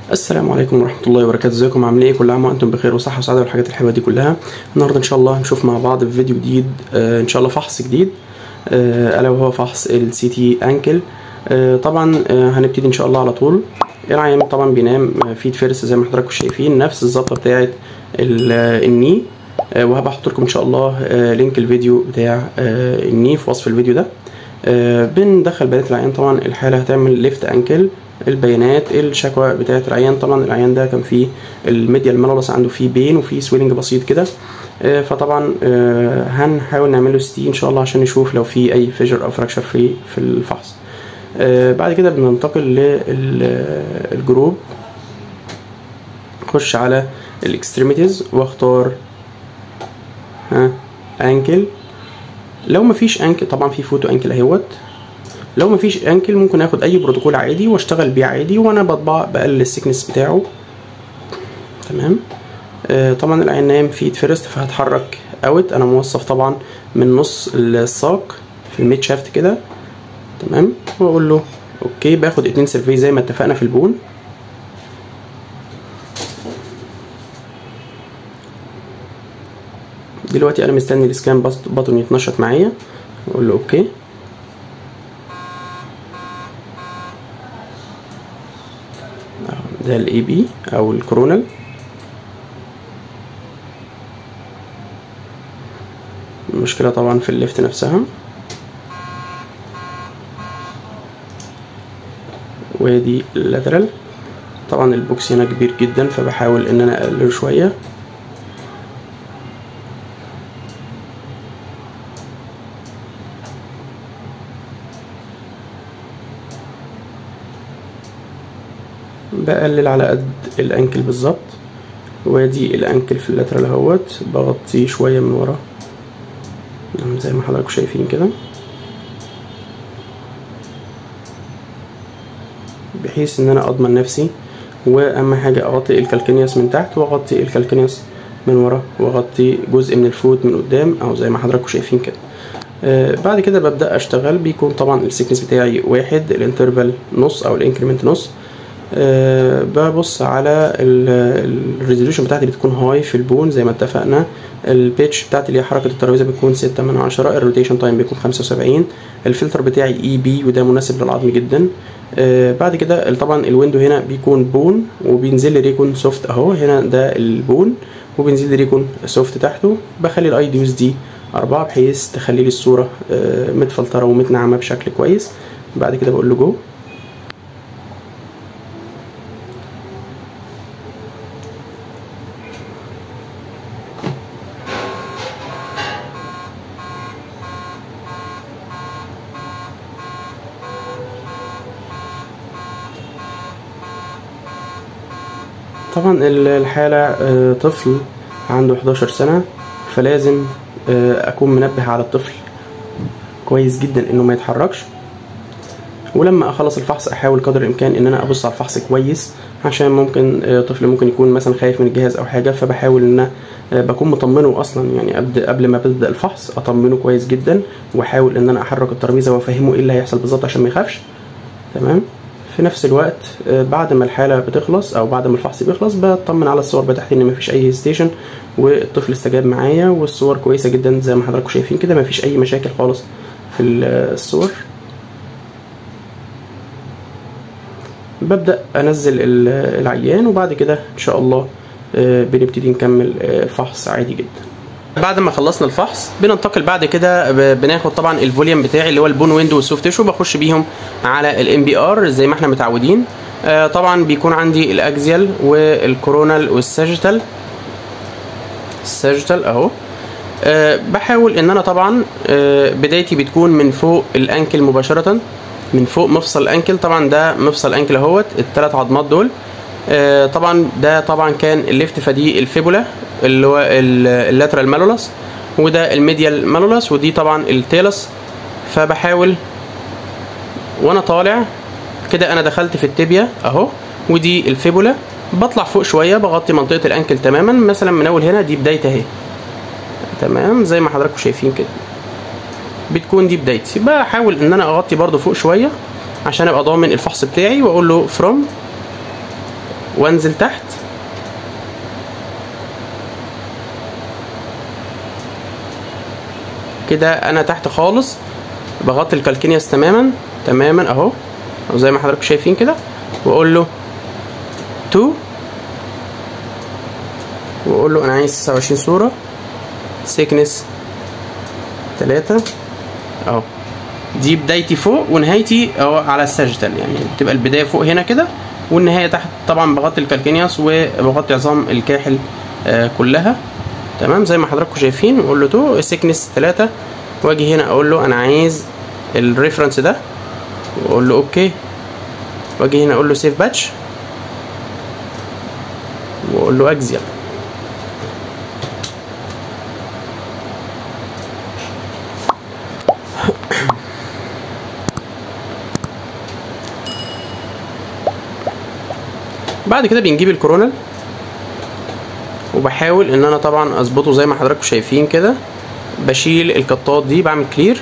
السلام عليكم ورحمة الله وبركاته ازيكم عاملين ايه كل عام وانتم بخير وصحة وسعادة والحاجات الحلوة دي كلها النهاردة ان شاء الله هنشوف مع بعض في فيديو جديد آه ان شاء الله فحص جديد آه الا وهو فحص السي تي انكل آه طبعا آه هنبتدي ان شاء الله على طول العيان طبعا بينام فيت فيرست زي ما حضراتكم شايفين نفس الظبطة بتاعة الني آه وهبقى احط لكم ان شاء الله آه لينك الفيديو بتاع آه الني في وصف الفيديو ده آه بندخل بيانات العيان طبعا الحالة هتعمل ليفت انكل البيانات الشكوى بتاعه العيان طبعا العيان ده كان فيه الميديال مالوس عنده فيه بين وفيه سويلنج بسيط كده آه فطبعا آه هنحاول نعمل له ستي ان شاء الله عشان نشوف لو في اي فيجر او فراكشر في في الفحص آه بعد كده بننتقل للجروب اخش على الاكستريميتيز واختار ها انكل لو مفيش انكل طبعا في فوتو انكل اهوت لو مفيش انكل ممكن اخد اي بروتوكول عادي واشتغل بيه عادي وانا بطبع بقلل السكنس بتاعه تمام آه طبعا العين نايم فيت فيرست فهتحرك اوت انا موصف طبعا من نص الساق في الميد شافت كده تمام واقول له اوكي باخد اتنين سيرفي زي ما اتفقنا في البون دلوقتي انا مستني الاسكان بطن يتنشط معايا اقول له اوكي ده الاي بي او الكورونال المشكله طبعا في الليفت نفسها ودي اللاترال طبعا البوكس هنا كبير جدا فبحاول ان انا اقلله شويه بقلل على قد الانكل بالظبط وادي الانكل في اللاترال اهوت بغطيه شويه من ورا زي ما حضراتكم شايفين كده بحيث ان انا اضمن نفسي واهم حاجه اغطي الكالكينيوس من تحت واغطي الكالكينيوس من ورا واغطي جزء من الفوت من قدام او زي ما حضراتكم شايفين كده آه بعد كده ببدا اشتغل بيكون طبعا السيكنس بتاعي واحد الانترفال نص او الانكريمنت نص أه ببص على الريزوليوشن بتاعتي بتكون هاي في البون زي ما اتفقنا البيتش بتاعتي اللي هي حركه الترابيزه بتكون ستة من عشرة الروتيشن تايم بيكون خمسة وسبعين الفلتر بتاعي اي بي وده مناسب للعظم جدا أه بعد كده طبعا الويندو هنا بيكون بون وبينزل لي ريكون سوفت اهو هنا ده البون وبينزل لي ريكون سوفت تحته بخلي الاي ديوز دي أربعة بحيث تخلي لي الصورة أه متفلترة ومتنعمة بشكل كويس بعد كده بقول له جو طبعا الحالة طفل عنده 11 سنة فلازم أكون منبه على الطفل كويس جدا إنه ما يتحركش ولما أخلص الفحص أحاول قدر الإمكان إن أنا أبص على الفحص كويس عشان ممكن طفل ممكن يكون مثلا خايف من الجهاز أو حاجة فبحاول إن أنا بكون مطمنه أصلا يعني قبل ما ببدأ الفحص أطمنه كويس جدا وأحاول إن أنا أحرك الترابيزة وأفهمه إيه اللي هيحصل بالظبط عشان ما يخافش تمام في نفس الوقت بعد ما الحالة بتخلص أو بعد ما الفحص بيخلص بطمن على الصور بتاعتي إن مفيش أي هيستيشن والطفل استجاب معايا والصور كويسة جدا زي ما حضراتكم شايفين كده مفيش أي مشاكل خالص في الصور ببدأ أنزل العيان وبعد كده إن شاء الله بنبتدي نكمل الفحص عادي جدا بعد ما خلصنا الفحص بننتقل بعد كده بناخد طبعا الفوليوم بتاعي اللي هو البون ويندو والسوفت تيشو بخش بيهم على الام بي ار زي ما احنا متعودين آه طبعا بيكون عندي الاكزيال والكورونال والساجيتال الساجيتال اهو أه بحاول ان انا طبعا أه بدايتي بتكون من فوق الانكل مباشره من فوق مفصل الانكل طبعا ده مفصل الانكل اهوت الثلاث عظمات دول أه طبعا ده طبعا كان الليفت فدي الفيبولا اللي هو اللاترال مالولاس وده الميديال مالولاس ودي طبعا التيلس فبحاول وانا طالع كده انا دخلت في التibia اهو ودي الفيبولا بطلع فوق شويه بغطي منطقه الانكل تماما مثلا من اول هنا دي بدايتي اهي تمام زي ما حضراتكم شايفين كده بتكون دي بدايتي بحاول ان انا اغطي برضو فوق شويه عشان ابقى ضامن الفحص بتاعي واقول له from وانزل تحت كده انا تحت خالص بغطي الكالكينيوس تماما تماما اهو او زي ما حضراتكم شايفين كده واقول له 2 واقول له انا عايز 29 صوره سيكنس 3 اهو دي بدايتي فوق ونهايتي اهو على السجدل يعني بتبقى البدايه فوق هنا كده والنهايه تحت طبعا بغطي الكالكينيوس وبغطي عظام الكاحل آه كلها تمام زي ما حضراتكم شايفين واقول له 2 سيكنس 3 واجي هنا اقول له انا عايز الريفرنس ده واقول له اوكي واجي هنا اقول له سيف باتش واقول له اجزيال بعد كده بنجيب الكورونال وبحاول ان انا طبعا اظبطه زي ما حضراتكم شايفين كده بشيل القطات دي بعمل كلير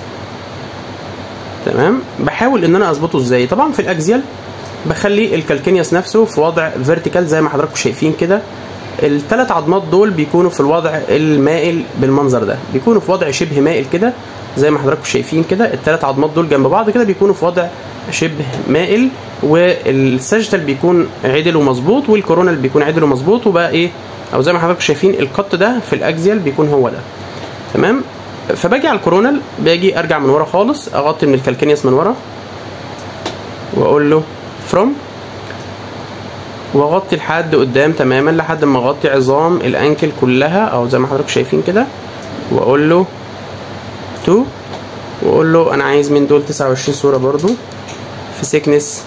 تمام بحاول ان انا اظبطه ازاي طبعا في الاكزيال بخلي الكالكينيوس نفسه في وضع فيرتيكال زي ما حضراتكم شايفين كده الثلاث عظمات دول بيكونوا في الوضع المائل بالمنظر ده بيكونوا في وضع شبه مائل كده زي ما حضراتكم شايفين كده الثلاث عظمات دول جنب بعض كده بيكونوا في وضع شبه مائل والسجتال بيكون عدل ومظبوط والكورونال بيكون عدل ومظبوط وبقى ايه او زي ما حضراتكم شايفين القط ده في الاكزيال بيكون هو ده تمام فباجي على الكورونال باجي ارجع من ورا خالص اغطي من الكالكينيوس من ورا واقول له فروم واغطي لحد قدام تماما لحد ما اغطي عظام الانكل كلها او زي ما حضراتكم شايفين كده واقول له 2 واقول له انا عايز من دول 29 صوره برضو في سيكنس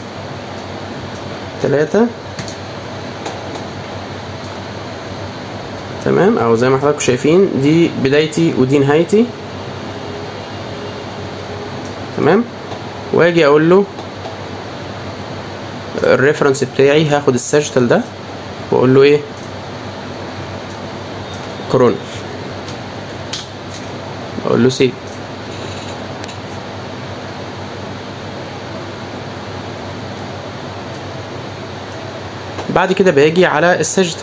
3 تمام او زي ما حضراتكم شايفين دي بدايتي ودي نهايتي تمام واجي اقول له الريفرنس بتاعي هاخد الساجيتال ده واقول له ايه كورونا اقول له سيف بعد كده باجي على السجدة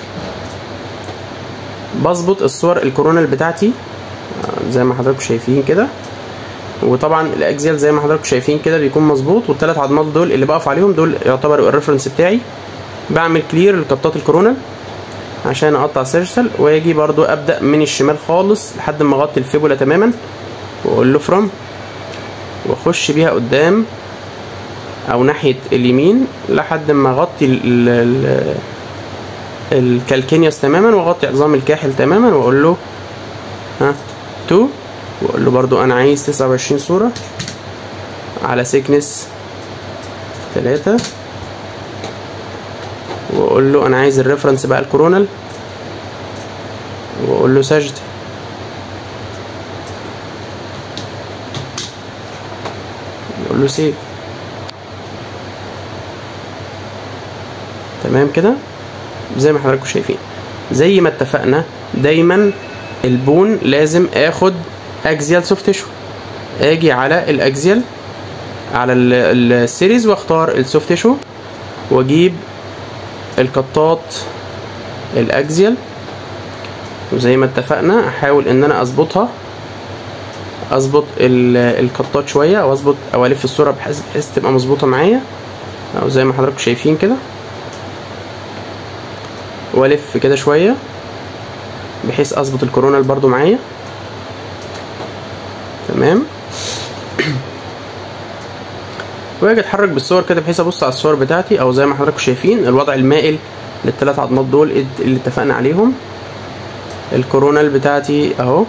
بظبط الصور الكورونال بتاعتي زي ما حضراتكم شايفين كده وطبعا الاكزيال زي ما حضراتكم شايفين كده بيكون مظبوط والثلاث عضمات دول اللي بقف عليهم دول يعتبروا الريفرنس بتاعي بعمل كلير لقطات الكورونال عشان اقطع سيرسل واجي برضو ابدا من الشمال خالص لحد ما اغطي الفيبولا تماما واقول له فروم واخش بيها قدام او ناحيه اليمين لحد ما اغطي ال ال الكالكينيوس تماما واغطي عظام الكاحل تماما واقول له ها 2 واقول له برضو انا عايز 29 صوره على سيكنس 3 واقول له انا عايز الريفرنس بقى الكورونال واقول له سجد اقول له سيف تمام كده زي ما حضراتكم شايفين زي ما اتفقنا دايما البون لازم اخد اكزيال سوفت تيشو اجي على الاكزيال على السيريز واختار السوفت تيشو واجيب القطات الاكزيال وزي ما اتفقنا احاول ان انا اظبطها اظبط القطات شويه او اظبط او الف الصوره بحيث بحيث تبقى مظبوطه معايا او زي ما حضراتكم شايفين كده والف كده شويه بحيث اظبط الكورونال برضو معايا تمام واجي اتحرك بالصور كده بحيث ابص على الصور بتاعتي او زي ما حضراتكم شايفين الوضع المائل للثلاث عضمات دول اللي اتفقنا عليهم الكورونال بتاعتي اهو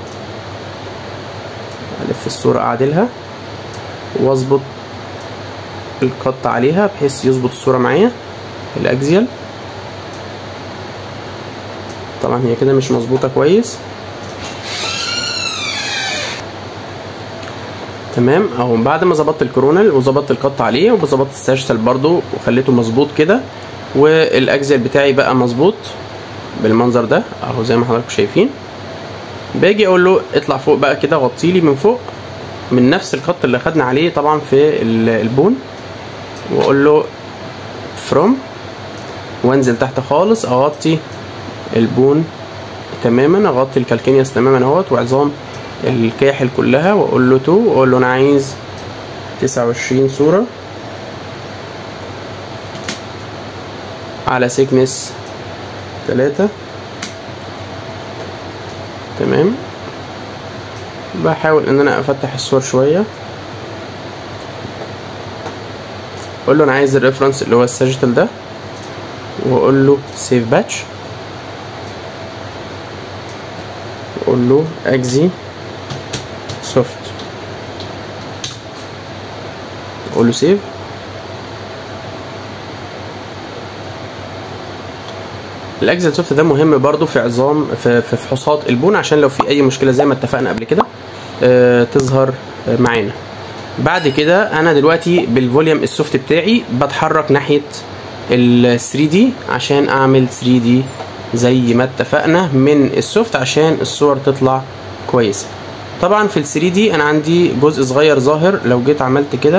الف الصورة اعدلها واظبط القط عليها بحيث يظبط الصورة معايا الاكزيال طبعا هي كده مش مظبوطة كويس تمام اهو بعد ما ظبطت الكورونال وظبطت القط عليه وظبطت الساجيتال برضو وخليته مظبوط كده والاكزيال بتاعي بقى مظبوط بالمنظر ده اهو زي ما حضراتكم شايفين باجي اقول له اطلع فوق بقى كده غطيلي من فوق من نفس الخط اللي خدنا عليه طبعا في البون واقول له فروم وانزل تحت خالص اغطي البون تماما اغطي الكالكينيوس تماما اهوت وعظام الكاحل كلها واقول له تو واقول له انا عايز تسعة وعشرين صورة على سيكنس تلاتة تمام بحاول ان انا افتح الصور شوية اقول له انا عايز الريفرنس اللي هو الساجيتال ده واقول له سيف باتش واقول له اجزي سوفت اقول له سيف الاكزل سوفت ده مهم برضو في عظام في في فحوصات البون عشان لو في اي مشكله زي ما اتفقنا قبل كده آه تظهر آه معانا بعد كده انا دلوقتي بالفوليوم السوفت بتاعي بتحرك ناحيه ال 3 دي عشان اعمل 3 دي زي ما اتفقنا من السوفت عشان الصور تطلع كويسه طبعا في ال 3 دي انا عندي جزء صغير ظاهر لو جيت عملت كده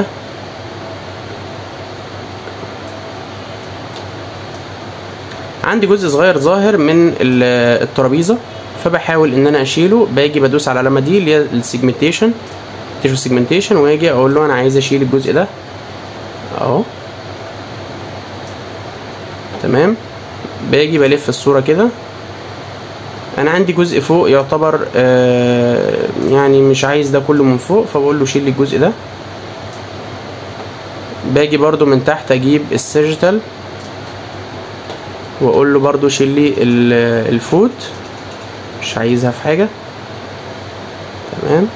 عندي جزء صغير ظاهر من الترابيزه فبحاول ان انا اشيله باجي بدوس على العلامه دي اللي هي السيجمنتيشن تيشو سيجمنتيشن واجي اقول له انا عايز اشيل الجزء ده اهو تمام باجي بلف الصوره كده انا عندي جزء فوق يعتبر آه يعني مش عايز ده كله من فوق فبقول له شيل لي الجزء ده باجي برضو من تحت اجيب السيجيتال واقول له برضو شيل لي الفوت مش عايزها في حاجه تمام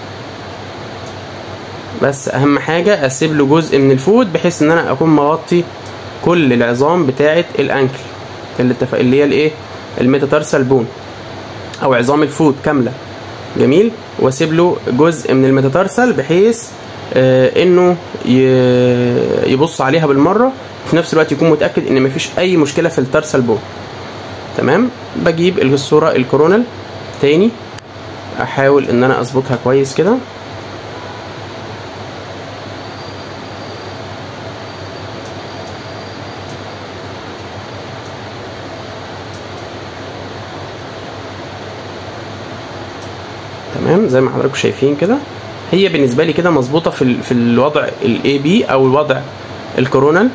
بس اهم حاجه اسيب له جزء من الفوت بحيث ان انا اكون مغطي كل العظام بتاعه الانكل اللي اتفق اللي هي الايه الميتاتارسال بون او عظام الفوت كامله جميل واسيب له جزء من الميتاتارسال بحيث آه انه يبص عليها بالمره وفي نفس الوقت يكون متاكد ان مفيش اي مشكله في التارسال بون تمام بجيب الصوره الكورونال تاني احاول ان انا اظبطها كويس كده تمام زي ما حضراتكم شايفين كده هي بالنسبه لي كده مظبوطه في ال... في الوضع الاي بي او الوضع الكورونال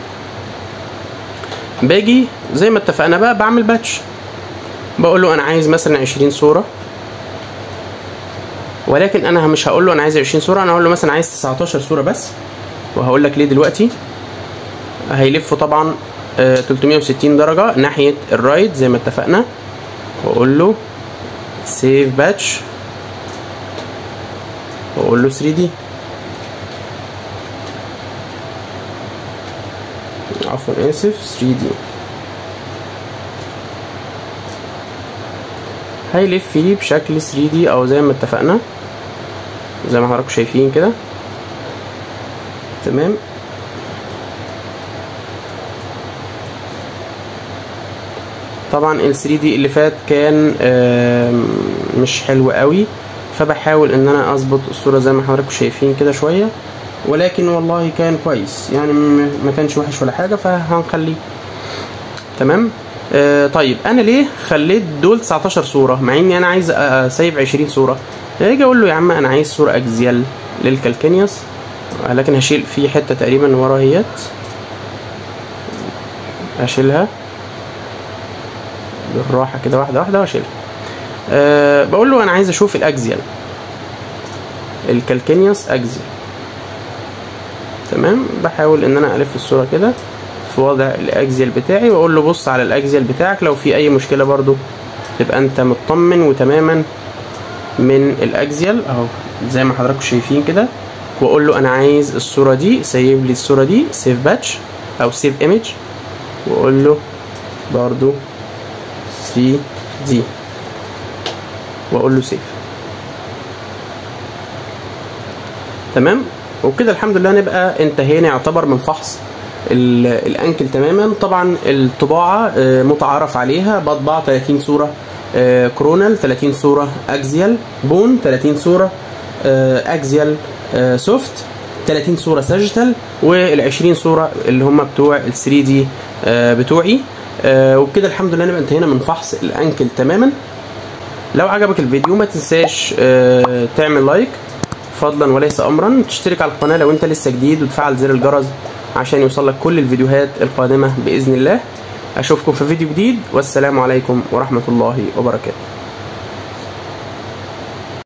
باجي زي ما اتفقنا بقى بعمل باتش بقول له انا عايز مثلا 20 صوره ولكن انا مش هقول له انا عايز 20 صوره انا هقول له مثلا عايز 19 صوره بس وهقول لك ليه دلوقتي هيلفوا طبعا آه 360 درجه ناحيه الرايت زي ما اتفقنا واقول له سيف باتش واقول له 3 دي عفوا اسف 3 دي هيلف لي بشكل 3 دي او زي ما اتفقنا زي ما حضراتكم شايفين كده تمام طبعا ال 3 دي اللي فات كان مش حلو قوي فبحاول ان انا اظبط الصوره زي ما حضراتكم شايفين كده شويه ولكن والله كان كويس يعني ما كانش وحش ولا حاجه فهنخليه تمام آه طيب انا ليه خليت دول 19 صوره مع اني انا عايز اسيب 20 صوره هاجي اقول له يا عم انا عايز صوره اكزيال للكالكينيوس لكن هشيل في حته تقريبا ورا اهيت هشيلها بالراحه كده واحده واحده واشيلها أه بقول له انا عايز اشوف الاكزيال الكالكينيوس اكزيال تمام بحاول ان انا الف الصوره كده في وضع الاكزيال بتاعي واقول له بص على الاكزيال بتاعك لو في اي مشكله برضو تبقى انت مطمن وتماما من الاكزيال اهو زي ما حضراتكم شايفين كده واقول له انا عايز الصوره دي سيب لي الصوره دي سيف باتش او سيف ايمج واقول له برضو 3 دي واقول له سيف تمام وبكده الحمد لله نبقى انتهينا يعتبر من فحص الانكل تماما طبعا الطباعه متعارف عليها بطبع 30 صوره كرونال 30 صوره اكزيال بون 30 صوره اكزيال سوفت 30 صوره ساجيتال وال20 صوره اللي هم بتوع ال 3 دي بتوعي آه، وبكده الحمد لله نبقى انتهينا من فحص الانكل تماما لو عجبك الفيديو ما تنساش آه، تعمل لايك فضلا وليس امرا تشترك على القناه لو انت لسه جديد وتفعل زر الجرس عشان يوصلك كل الفيديوهات القادمه باذن الله اشوفكم في فيديو جديد والسلام عليكم ورحمه الله وبركاته